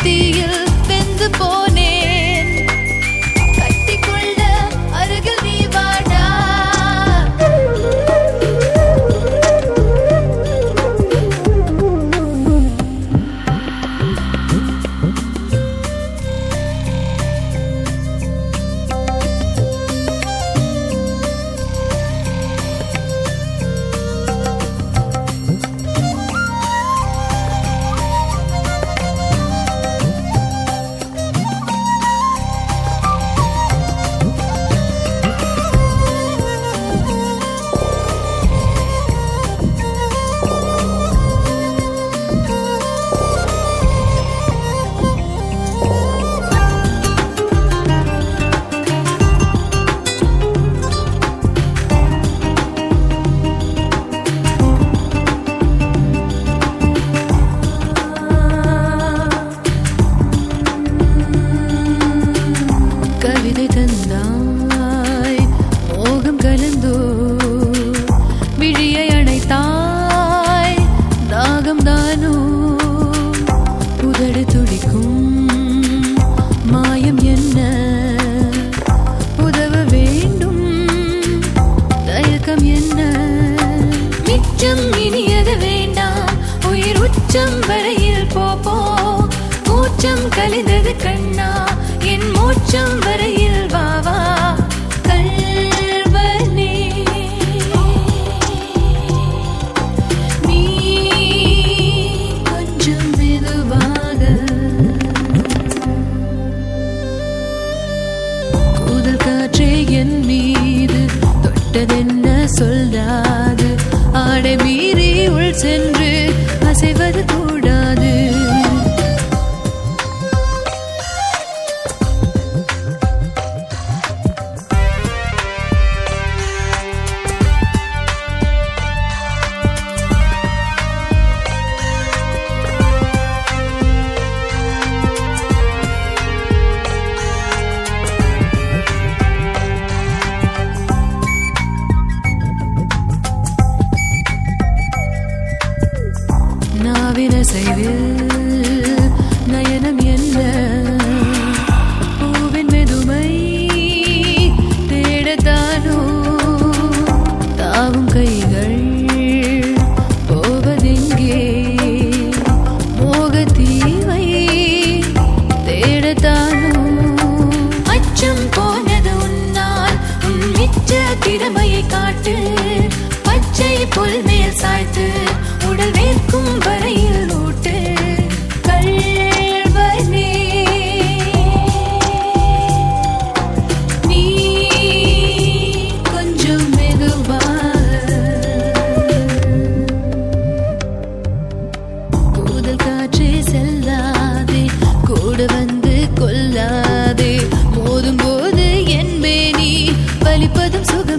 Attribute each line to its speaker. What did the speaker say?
Speaker 1: தீயில் வெந்து போனேன் கட்டிக்கொள்ள அருகில் நீ வாடா கவிதை தந்தாய் மோகம் கலந்தோ விழியை அணைத்தாய் தாகம் தானோ உதடு துடிக்கும் மாயம் என்ன உதவ வேண்டும் தயக்கம் என்ன மிச்சம் இனியது வேண்டாம் உயிர் உச்சம் வரையில் போப்போ கூச்சம் கலிந்தது கண்ணா என் மூச்சம் வரையில் வாவா கல்வனே நீ கொஞ்சம் மெதுவாக கூதல் காற்றே என் மீது தொட்டதென்ன சொல்லாது ஆடை மீறி உள் சென்று அசைவது கூடாது நாவின செய்வில் நயனம் என்ன பூவின் மெதுமை தேடத்தானோ தாவும் கைகள் போவதெங்கே மோகத்தீவை தேடத்தானோ அச்சம் போனது உன்னால் உன் மிச்ச திறமையை காட்டு பச்சை புல் மேல் சாய்த்து உடல் வேர்க்கும் வரையில் ஊட்டு கள்வனே நீ கொஞ்சம் மெதுவாக கூதல் காற்றே செல்லாதே கூட வந்து கொல்லாதே மோதும் போது என் மேனி வலிப்பதும் சுக